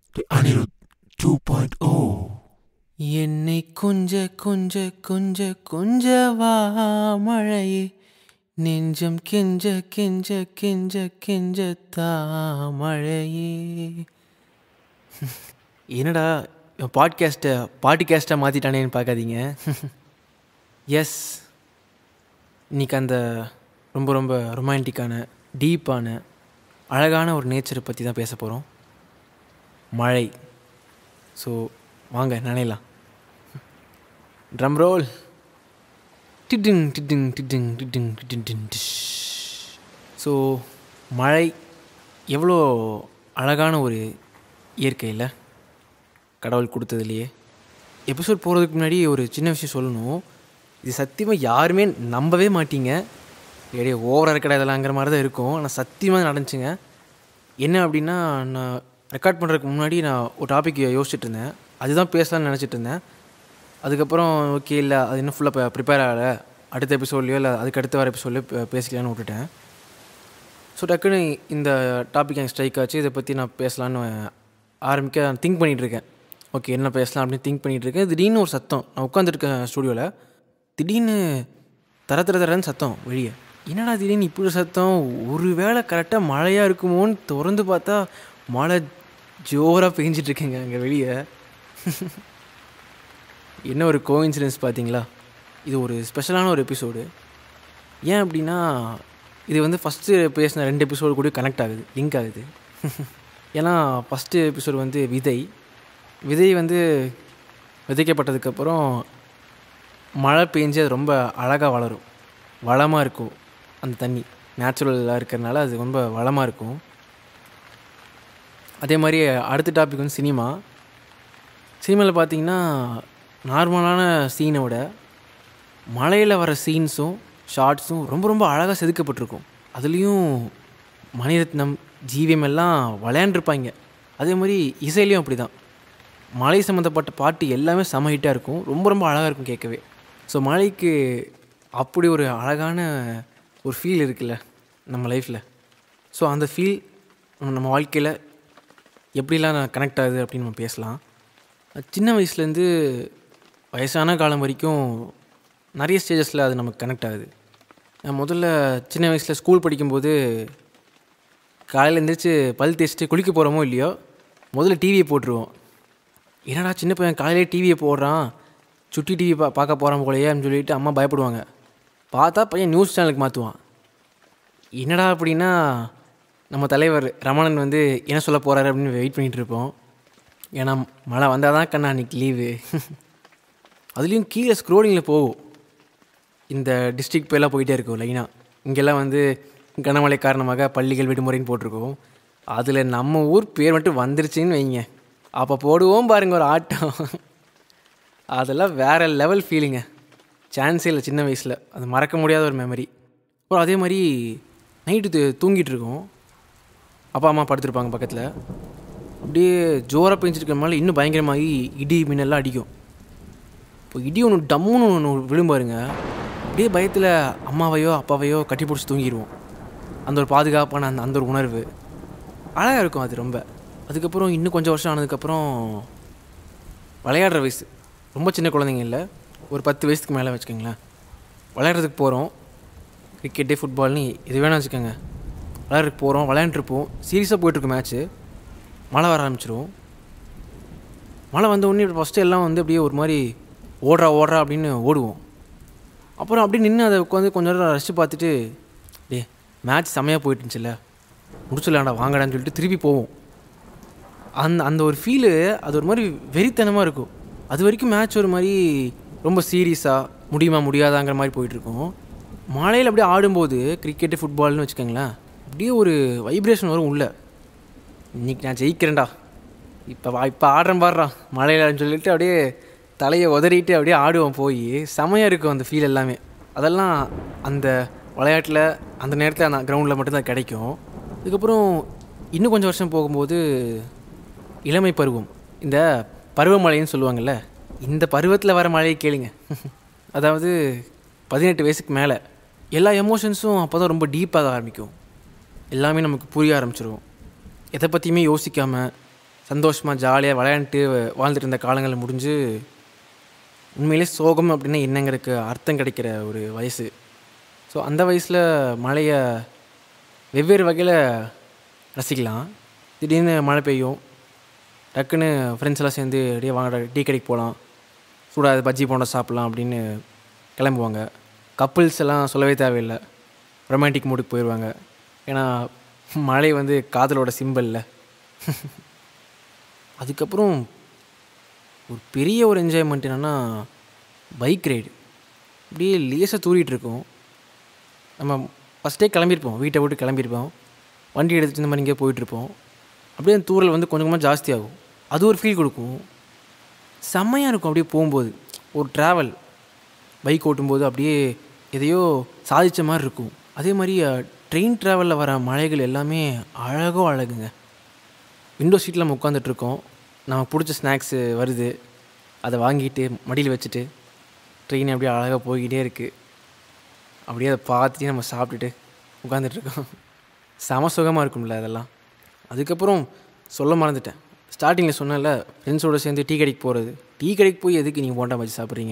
The Anirudh 2.0. என்னை கொஞ்ச கொஞ்ச கொஞ்ச கொஞ்ச வா மழையே நெஞ்சம் கெஞ்ச கெஞ்ச கெஞ்ச கெஞ்ச தா மழையே என்னடா பாட்காஸ்ட்டை பாட்காஸ்ட்டாக மாற்றிட்டானேன்னு பார்க்காதீங்க எஸ் இன்னைக்கு அந்த ரொம்ப ரொம்ப ரொமான்டிக்கான டீப்பான அழகான ஒரு நேச்சரை பற்றி தான் பேச போகிறோம் மழை ஸோ வாங்க நினைலாம் ட்ரம் ரோல் டிட்டிங் டிட்டிங் டிட்டிங் டிட்டிங் டிட்டிங் டின் டிஷ் ஸோ மழை எவ்வளோ அழகான ஒரு இயற்கை இல்லை கடவுள் கொடுத்ததுலையே எபிசோட் போகிறதுக்கு முன்னாடி ஒரு சின்ன விஷயம் சொல்லணும் இது சத்தியமாக யாருமே நம்பவே மாட்டீங்க ஏடே ஓவராக இருக்கடா இதெல்லாங்கிற மாதிரி தான் இருக்கும் ஆனால் சத்தியமாக நடந்துச்சுங்க என்ன அப்படின்னா நான் ரெக்கார்ட் பண்ணுறதுக்கு முன்னாடி நான் ஒரு டாபிக் யோசிச்சுட்டு இருந்தேன் அதுதான் பேசலாம்னு நினச்சிட்டு இருந்தேன் அதுக்கப்புறம் ஓகே இல்லை அது இன்னும் ஃபுல்லாக ப்ரிப்பேர் ஆகலை அடுத்த எபிசோட்லையோ இல்லை அதுக்கு அடுத்த வர எபிசோட்லையோ பேசிக்கலான்னு விட்டுட்டேன் ஸோ டக்குன்னு இந்த டாபிக் எனக்கு ஸ்ட்ரைக் ஆச்சு இதை பற்றி நான் பேசலான்னு ஆரம்பிக்க நான் திங்க் பண்ணிகிட்ருக்கேன் ஓகே என்ன பேசலாம் அப்படின்னு திங்க் பண்ணிகிட்ருக்கேன் திடீர்னு ஒரு சத்தம் நான் உட்காந்துருக்கேன் ஸ்டூடியோவில் திடீர்னு தர தர தரன்னு சத்தம் வெளியே என்னடா திடீர்னு இப்படி ஒரு சத்தம் ஒரு வேளை கரெக்டாக மழையாக இருக்குமோன்னு திறந்து பார்த்தா மழை ஜோராக பெஞ்சிட்ருக்கேங்க அங்கே வெளியே என்ன ஒரு கோஇன்சிடென்ஸ் பார்த்தீங்களா இது ஒரு ஸ்பெஷலான ஒரு எபிசோடு ஏன் அப்படின்னா இது வந்து ஃபஸ்ட்டு பேசின ரெண்டு எபிசோடு கூட கனெக்ட் ஆகுது லிங்க் ஆகுது ஏன்னா ஃபஸ்ட்டு எபிசோடு வந்து விதை விதை வந்து விதைக்கப்பட்டதுக்கப்புறம் மழை பெஞ்சு அது ரொம்ப அழகாக வளரும் வளமாக இருக்கும் அந்த தண்ணி நேச்சுரலாக இருக்கிறதுனால அது ரொம்ப வளமாக இருக்கும் அதே மாதிரி அடுத்த டாபிக் வந்து சினிமா சினிமாவில் பார்த்தீங்கன்னா நார்மலான சீனை விட மலையில் வர சீன்ஸும் ஷார்ட்ஸும் ரொம்ப ரொம்ப அழகாக செதுக்கப்பட்டிருக்கும் அதுலேயும் மணிரத்னம் ஜீவியம் எல்லாம் விளையாண்டுருப்பாங்க அதே மாதிரி இசையிலையும் அப்படி தான் மலை சம்மந்தப்பட்ட பாட்டு எல்லாமே செம ஹிட்டாக இருக்கும் ரொம்ப ரொம்ப அழகாக இருக்கும் கேட்கவே ஸோ மலைக்கு அப்படி ஒரு அழகான ஒரு ஃபீல் இருக்குல்ல நம்ம லைஃப்பில் ஸோ அந்த ஃபீல் நம்ம வாழ்க்கையில் எப்படிலாம் நான் கனெக்ட் ஆகுது அப்படின்னு நம்ம பேசலாம் சின்ன வயசுலேருந்து வயசான காலம் வரைக்கும் நிறைய ஸ்டேஜஸில் அது நமக்கு கனெக்ட் ஆகுது நான் முதல்ல சின்ன வயசில் ஸ்கூல் படிக்கும்போது காலையில் எழுந்திரிச்சு பல் தேய்ச்சிட்டு குளிக்க போகிறோமோ இல்லையோ முதல்ல டிவியை போட்டுருவோம் என்னடா சின்ன பையன் காலையிலே டிவியை போடுறான் சுட்டி டிவி பா பார்க்க போகிறான் போலையே அப்படின்னு சொல்லிட்டு அம்மா பயப்படுவாங்க பார்த்தா பையன் நியூஸ் சேனலுக்கு மாற்றுவான் என்னடா அப்படின்னா நம்ம தலைவர் ரமணன் வந்து என்ன சொல்ல போகிறாரு அப்படின்னு வெயிட் பண்ணிகிட்டு இருப்போம் ஏன்னா மழை வந்தால் தான் கண்ணா அன்றைக்கி லீவு அதுலேயும் கீழே ஸ்க்ரோலிங்கில் போகும் இந்த டிஸ்ட்ரிக்ட் பேர்லாம் போயிட்டே இருக்கும் லைனாக இங்கெல்லாம் வந்து கனமழை காரணமாக பள்ளிகள் விடுமுறைன்னு போட்டிருக்கோம் அதில் நம்ம ஊர் பேர் மட்டும் வந்துருச்சுன்னு வைங்க அப்போ போடுவோம் பாருங்க ஒரு ஆட்டம் அதெல்லாம் வேறு லெவல் ஃபீலிங்க சான்ஸே இல்லை சின்ன வயசில் அது மறக்க முடியாத ஒரு மெமரி அப்புறம் அதே மாதிரி நைட்டு தூங்கிட்டு இருக்கோம் அப்பா அம்மா படுத்திருப்பாங்க பக்கத்தில் அப்படியே ஜோராக பெஞ்சிருக்கிறனால இன்னும் பயங்கரமாகி இடி மின்னெல்லாம் அடிக்கும் இப்போ இடி ஒன்று டம்முன்னு ஒன்று விழும்பாருங்க அப்படியே பயத்தில் அம்மாவையோ அப்பாவையோ கட்டி பிடிச்சி தூங்கிடுவோம் அந்த ஒரு பாதுகாப்பான அந்த அந்த ஒரு உணர்வு அழகாக இருக்கும் அது ரொம்ப அதுக்கப்புறம் இன்னும் கொஞ்சம் வருஷம் ஆனதுக்கப்புறம் விளையாடுற வயசு ரொம்ப சின்ன குழந்தைங்க இல்லை ஒரு பத்து வயசுக்கு மேலே வச்சுக்கோங்களேன் விளையாடுறதுக்கு போகிறோம் கிரிக்கெட்டு ஃபுட்பால்னு எது வேணால் வச்சுக்கோங்க விளையாடுறதுக்கு போகிறோம் விளையாண்டுருப்போம் சீரியஸாக போயிட்டுருக்கு மேட்ச்சு மழை வர ஆரம்பிச்சிரும் மழை வந்த உடனே ஃபஸ்ட்டு எல்லாம் வந்து அப்படியே ஒரு மாதிரி ஓடுறா ஓடுறா அப்படின்னு ஓடுவோம் அப்புறம் அப்படியே நின்று அதை உட்காந்து கொஞ்ச நேரம் ரசித்து பார்த்துட்டு டே மேட்ச் செம்மையாக போயிட்டு இருந்துச்சுல்ல முடிச்சிடலாண்டா வாங்கடான்னு சொல்லிட்டு திருப்பி போவோம் அந்த அந்த ஒரு ஃபீலு அது ஒரு மாதிரி வெறித்தனமாக இருக்கும் அது வரைக்கும் மேட்ச் ஒரு மாதிரி ரொம்ப சீரியஸாக முடியுமா முடியாதாங்கிற மாதிரி போயிட்டுருக்கோம் மழையில் அப்படியே ஆடும்போது கிரிக்கெட்டு ஃபுட்பால்னு வச்சுக்கோங்களேன் அப்படியே ஒரு வைப்ரேஷன் வரும் உள்ளே இன்றைக்கி நான் ஜெயிக்கிறேன்டா இப்போ வா இப்போ ஆடுறேன் பாடுறான் மழையிலன்னு சொல்லிட்டு அப்படியே தலையை உதறிட்டு அப்படியே ஆடுவோம் போய் செமையாக இருக்கும் அந்த ஃபீல் எல்லாமே அதெல்லாம் அந்த விளையாட்டில் அந்த நேரத்தில் அந்த கிரவுண்டில் மட்டும்தான் கிடைக்கும் அதுக்கப்புறம் இன்னும் கொஞ்சம் வருஷம் போகும்போது இளமை பருவம் இந்த பருவமழைன்னு சொல்லுவாங்கள்ல இந்த பருவத்தில் வர மழையை கேளுங்க அதாவது பதினெட்டு வயசுக்கு மேலே எல்லா எமோஷன்ஸும் அப்போ தான் ரொம்ப டீப்பாக ஆரம்பிக்கும் எல்லாமே நமக்கு புரிய ஆரம்பிச்சிரும் எதை பற்றியுமே யோசிக்காமல் சந்தோஷமாக ஜாலியாக விளையாண்டுட்டு வாழ்ந்துட்டு இருந்த காலங்கள் முடிஞ்சு உண்மையிலே சோகம் அப்படின்னா என்னங்கிறதுக்கு அர்த்தம் கிடைக்கிற ஒரு வயசு ஸோ அந்த வயசில் மழையை வெவ்வேறு வகையில் ரசிக்கலாம் திடீர்னு மழை பெய்யும் டக்குன்னு ஃப்ரெண்ட்ஸ் எல்லாம் சேர்ந்து அப்படியே வாங்க டீ கடைக்கு போகலாம் சூடாக பஜ்ஜி போண்டா சாப்பிட்லாம் அப்படின்னு கிளம்புவாங்க கப்புள்ஸ் எல்லாம் சொல்லவே தேவையில்லை ரொமான்டிக் மூடுக்கு போயிடுவாங்க ஏன்னா மழை வந்து காதலோட சிம்பிளில் அதுக்கப்புறம் ஒரு பெரிய ஒரு என்ஜாய்மெண்ட் என்னென்னா பைக் ரைடு அப்படியே லேசாக தூரிட்டு இருக்கோம் நம்ம ஃபஸ்ட்டே கிளம்பியிருப்போம் வீட்டை விட்டு கிளம்பியிருப்போம் வண்டி எடுத்துட்டு இந்த மாதிரி இங்கே போயிட்டுருப்போம் அப்படியே அந்த தூரல் வந்து கொஞ்சம் கொஞ்சமாக ஜாஸ்தியாகும் அது ஒரு ஃபீல் கொடுக்கும் செம்மையாக இருக்கும் அப்படியே போகும்போது ஒரு ட்ராவல் பைக் ஓட்டும்போது அப்படியே எதையோ சாதித்த மாதிரி இருக்கும் அதே மாதிரி ட்ரெயின் ட்ராவலில் வர மலைகள் எல்லாமே அழகோ அழகுங்க விண்டோ சீட்டில் நம்ம உட்காந்துட்ருக்கோம் நமக்கு பிடிச்ச ஸ்நாக்ஸு வருது அதை வாங்கிட்டு மடியில் வச்சுட்டு ட்ரெயின் அப்படியே அழகாக போய்கிட்டே இருக்குது அப்படியே அதை பார்த்துட்டு நம்ம சாப்பிட்டுட்டு உட்காந்துட்ருக்கோம் செம சுகமாக இருக்கும்ல அதெல்லாம் அதுக்கப்புறம் சொல்ல மறந்துட்டேன் ஸ்டார்டிங்கில் சொன்னேன்ல ஃப்ரெண்ட்ஸோடு சேர்ந்து டீ கடைக்கு போகிறது டீ கடைக்கு போய் எதுக்கு நீங்கள் போண்டா வச்சு சாப்பிட்றீங்க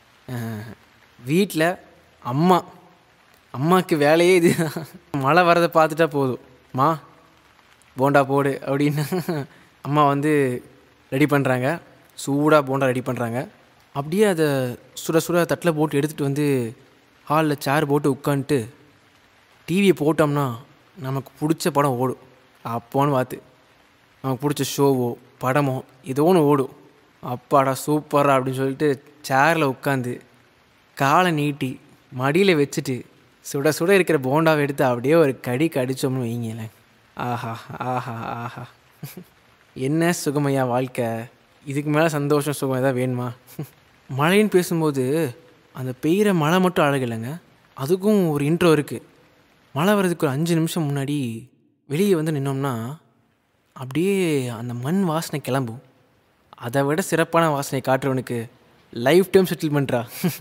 வீட்டில் அம்மா அம்மாவுக்கு வேலையே இது மழை வரதை பார்த்துட்டா போதும் மா போண்டா போடு அப்படின்னு அம்மா வந்து ரெடி பண்ணுறாங்க சூடாக போண்டா ரெடி பண்ணுறாங்க அப்படியே அதை சுட சுட தட்டில் போட்டு எடுத்துகிட்டு வந்து ஹாலில் சேர் போட்டு உட்காந்துட்டு டிவியை போட்டோம்னா நமக்கு பிடிச்ச படம் ஓடும் அப்போன்னு பார்த்து நமக்கு பிடிச்ச ஷோவோ படமோ ஏதோ ஒன்று ஓடும் அப்பாடா சூப்பரா அப்படின்னு சொல்லிட்டு சேரில் உட்காந்து காலை நீட்டி மடியில் வச்சுட்டு சுட சுட இருக்கிற போண்டாவை எடுத்து அப்படியே ஒரு கடி கடிச்சோம்னு வைங்களேன் ஆஹா ஆஹா ஆஹா என்ன சுகமையா வாழ்க்கை இதுக்கு மேலே சந்தோஷம் சுகம் எதாவது வேணுமா மழைன்னு பேசும்போது அந்த பெய்கிற மழை மட்டும் அழகு இல்லைங்க அதுக்கும் ஒரு இன்ட்ரோ இருக்குது மழை வர்றதுக்கு ஒரு அஞ்சு நிமிஷம் முன்னாடி வெளியே வந்து நின்னோம்னா அப்படியே அந்த மண் வாசனை கிளம்பும் அதை விட சிறப்பான வாசனை காட்டுறவனுக்கு லைஃப் டைம் செட்டில்மெண்ட்ரா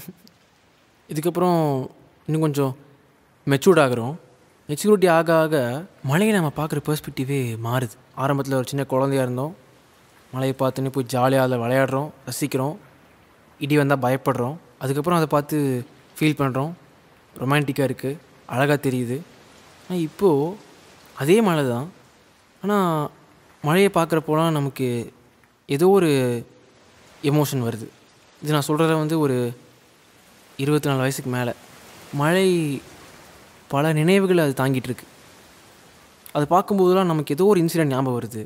இதுக்கப்புறம் இன்னும் கொஞ்சம் மெச்சூர்ட் ஆகிறோம் மெச்சூரிட்டி ஆக ஆக மழையை நம்ம பார்க்குற பெர்ஸ்பெக்டிவே மாறுது ஆரம்பத்தில் ஒரு சின்ன குழந்தையா இருந்தோம் மழையை பார்த்துன்னு போய் ஜாலியாக அதில் விளையாடுறோம் ரசிக்கிறோம் இடி வந்தால் பயப்படுறோம் அதுக்கப்புறம் அதை பார்த்து ஃபீல் பண்ணுறோம் ரொமான்டிக்காக இருக்குது அழகாக தெரியுது ஆனால் இப்போது அதே மழை தான் ஆனால் மழையை பார்க்குறப்போலாம் நமக்கு ஏதோ ஒரு எமோஷன் வருது இது நான் சொல்கிறத வந்து ஒரு இருபத்தி நாலு வயசுக்கு மேலே மழை பல நினைவுகளை அது தாங்கிட்டு இருக்கு அது பார்க்கும்போதெல்லாம் நமக்கு ஏதோ ஒரு இன்சிடென்ட் ஞாபகம் வருது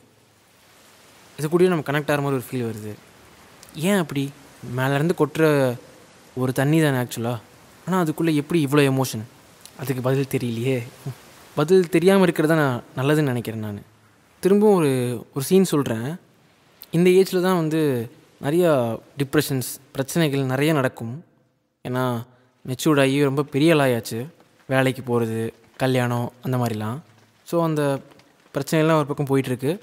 இது கூடயே நம்ம கனெக்ட் ஆகிற மாதிரி ஒரு ஃபீல் வருது ஏன் அப்படி மேலேருந்து கொட்டுற ஒரு தண்ணி தானே ஆக்சுவலாக ஆனால் அதுக்குள்ளே எப்படி இவ்வளோ எமோஷன் அதுக்கு பதில் தெரியலையே பதில் தெரியாமல் இருக்கிறது தான் நான் நல்லதுன்னு நினைக்கிறேன் நான் திரும்பவும் ஒரு ஒரு சீன் சொல்கிறேன் இந்த ஏஜில் தான் வந்து நிறையா டிப்ரெஷன்ஸ் பிரச்சனைகள் நிறைய நடக்கும் ஏன்னா மெச்சூர்ட் ஆகி ரொம்ப பெரிய ஆளாயாச்சு வேலைக்கு போகிறது கல்யாணம் அந்த மாதிரிலாம் ஸோ அந்த பிரச்சனைலாம் ஒரு பக்கம் போயிட்டுருக்கு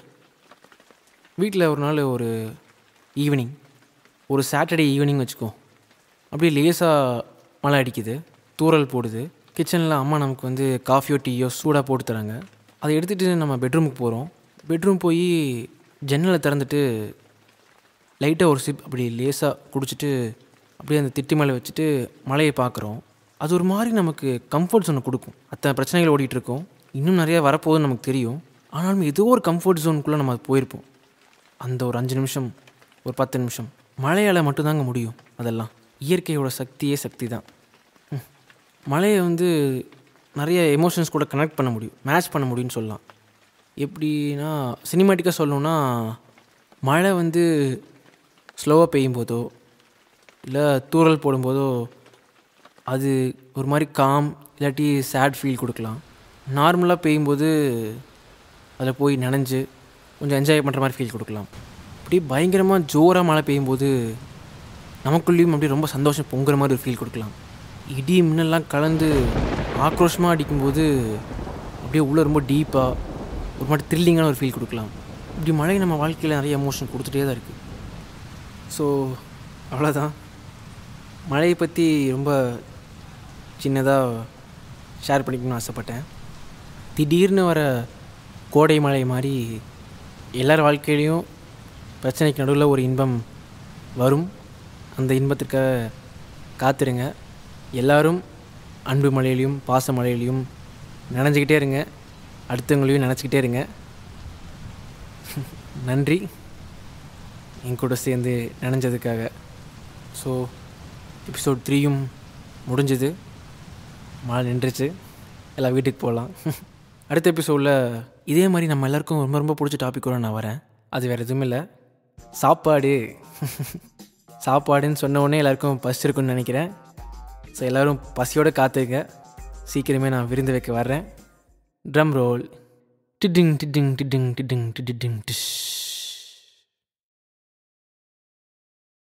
வீட்டில் ஒரு நாள் ஒரு ஈவினிங் ஒரு சாட்டர்டே ஈவினிங் வச்சுக்கோ அப்படியே லேசாக மழை அடிக்குது தூறல் போடுது கிச்சனில் அம்மா நமக்கு வந்து காஃபியோ டீயோ சூடாக போட்டு தராங்க அதை எடுத்துகிட்டு நம்ம பெட்ரூமுக்கு போகிறோம் பெட்ரூம் போய் ஜன்னலை திறந்துட்டு லைட்டாக ஒரு சிப் அப்படி லேசாக குடிச்சிட்டு அப்படியே அந்த திட்டி மேலே வச்சுட்டு மலையை பார்க்குறோம் அது ஒரு மாதிரி நமக்கு கம்ஃபர்ட் ஜோனை கொடுக்கும் அத்தனை பிரச்சனைகள் ஓடிட்டு இருக்கோம் இன்னும் நிறையா வரப்போகுதுன்னு நமக்கு தெரியும் ஆனாலும் ஏதோ ஒரு கம்ஃபர்ட் ஜோனுக்குள்ளே நம்ம போயிருப்போம் அந்த ஒரு அஞ்சு நிமிஷம் ஒரு பத்து நிமிஷம் மழையால் மட்டும்தாங்க முடியும் அதெல்லாம் இயற்கையோட சக்தியே சக்தி தான் ம். மழையை வந்து நிறைய எமோஷன்ஸ் கூட கனெக்ட் பண்ண முடியும் மேட்ச் பண்ண முடியும்னு சொல்லலாம் எப்படின்னா சினிமேட்டிக்காக சொல்லணுன்னா மழை வந்து ஸ்லோவாக பெய்யும் போதோ இல்லை தூறல் போடும்போதோ அது ஒரு மாதிரி காம் இல்லாட்டி சேட் ஃபீல் கொடுக்கலாம் நார்மலாக பெய்யும்போது அதில் போய் நனைஞ்சு கொஞ்சம் என்ஜாய் பண்ணுற மாதிரி ஃபீல் கொடுக்கலாம் அப்படியே பயங்கரமாக ஜோராக மழை பெய்யும்போது நமக்குள்ளேயும் அப்படியே ரொம்ப சந்தோஷம் பொங்குற மாதிரி ஒரு ஃபீல் கொடுக்கலாம் இடி மின்னெல்லாம் கலந்து ஆக்ரோஷமாக அடிக்கும்போது அப்படியே உள்ளே ரொம்ப டீப்பாக ஒரு மாதிரி த்ரில்லிங்கான ஒரு ஃபீல் கொடுக்கலாம் இப்படி மழை நம்ம வாழ்க்கையில் நிறைய எமோஷன் கொடுத்துட்டே தான் இருக்குது ஸோ அவ்வளோதான் மழையை பற்றி ரொம்ப சின்னதாக ஷேர் பண்ணிக்கணும்னு ஆசைப்பட்டேன் திடீர்னு வர கோடை மழை மாதிரி எல்லார் வாழ்க்கையிலையும் பிரச்சனைக்கு நடுவில் ஒரு இன்பம் வரும் அந்த இன்பத்திற்காக காத்திருங்க எல்லாரும் அன்பு மழையிலையும் பாச மழையிலையும் நனைஞ்சிக்கிட்டே இருங்க அடுத்தவங்களையும் நினச்சிக்கிட்டே இருங்க நன்றி என் கூட சேர்ந்து நினைஞ்சதுக்காக ஸோ எபிசோட் த்ரீயும் முடிஞ்சது மழை நின்றுச்சு எல்லாம் வீட்டுக்கு போகலாம் அடுத்த எபிசோடில் இதே மாதிரி நம்ம எல்லாருக்கும் ரொம்ப ரொம்ப பிடிச்ச டாப்பிக்கோட நான் வரேன் அது வேறு எதுவும் இல்லை சாப்பாடு சாப்பாடுன்னு சொன்ன உடனே எல்லாருக்கும் பசி இருக்குன்னு நினைக்கிறேன் ஸோ எல்லோரும் பசியோடு காத்துங்க சீக்கிரமே நான் விருந்து வைக்க வர்றேன் ட்ரம் ரோல் டிட்டிங் டிட்டிங் டிட்டிங் டிட்டிங் டிட்டிங் டிஷ்